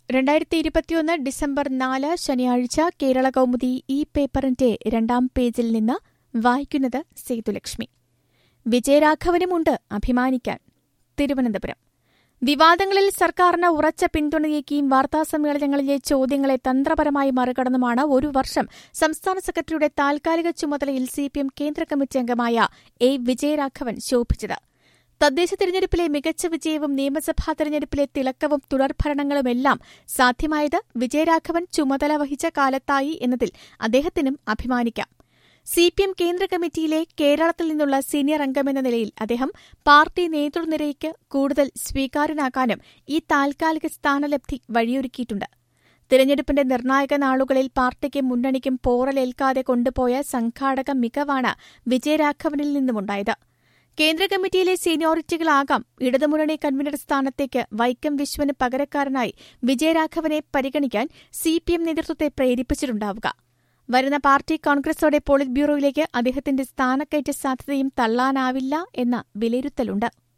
രണ്ടായിരത്തി ഇരുപത്തിയൊന്ന് ഡിസംബർ നാല് ശനിയാഴ്ച കേരള കൗമുദി ഈ പേപ്പറിന്റെ രണ്ടാം പേജിൽ നിന്ന് വായിക്കുന്നത് സേതുലക്ഷ്മി വിജയരാഘവനുമുണ്ട് അഭിമാനിക്കാൻ തിരുവനന്തപുരം വിവാദങ്ങളിൽ സർക്കാരിന് ഉറച്ച പിന്തുണയേക്കിയും വാർത്താസമ്മേളനങ്ങളിലെ ചോദ്യങ്ങളെ തന്ത്രപരമായി മറികടന്നുമാണ് ഒരു വർഷം സംസ്ഥാന സെക്രട്ടറിയുടെ താൽക്കാലിക ചുമതലയിൽ സിപിഎം കേന്ദ്ര കമ്മിറ്റി അംഗമായ എ വിജയരാഘവൻ ശോഭിച്ചത് തദ്ദേശ തിരഞ്ഞെടുപ്പിലെ മികച്ച വിജയവും നിയമസഭാ തെരഞ്ഞെടുപ്പിലെ തിളക്കവും തുടർഭരണങ്ങളുമെല്ലാം സാധ്യമായത് വിജയരാഘവൻ ചുമതല വഹിച്ച കാലത്തായി എന്നതിൽ അദ്ദേഹത്തിനും അഭിമാനിക്കാം സിപിഎം കേന്ദ്ര കമ്മിറ്റിയിലെ കേരളത്തിൽ നിന്നുള്ള സീനിയർ അംഗമെന്ന നിലയിൽ അദ്ദേഹം പാർട്ടി നേതൃനിരയ്ക്ക് കൂടുതൽ സ്വീകാര്യനാകാനും ഈ താൽക്കാലിക സ്ഥാനലബ്ധി വഴിയൊരുക്കിയിട്ടുണ്ട് തിരഞ്ഞെടുപ്പിന്റെ നിർണായക നാളുകളിൽ പാർട്ടിക്കും മുന്നണിക്കും പോറലേൽക്കാതെ കൊണ്ടുപോയ സംഘാടക മികവാണ് വിജയരാഘവനിൽ നിന്നുമുണ്ടായത് കേന്ദ്ര കമ്മിറ്റിയിലെ സീനിയോറിറ്റികളാകാം ഇടതുമുന്നണി കൺവീനർ സ്ഥാനത്തേക്ക് വൈക്കം വിശ്വന് പകരക്കാരനായി വിജയരാഘവനെ പരിഗണിക്കാൻ സിപിഎം നേതൃത്വത്തെ പ്രേരിപ്പിച്ചിട്ടുണ്ടാവുക വരുന്ന പാർട്ടി കോൺഗ്രസോടെ പോളിറ്റ് ബ്യൂറോയിലേക്ക് അദ്ദേഹത്തിന്റെ സ്ഥാനക്കയറ്റ സാധ്യതയും തള്ളാനാവില്ല എന്ന വിലയിരുത്തലുണ്ട്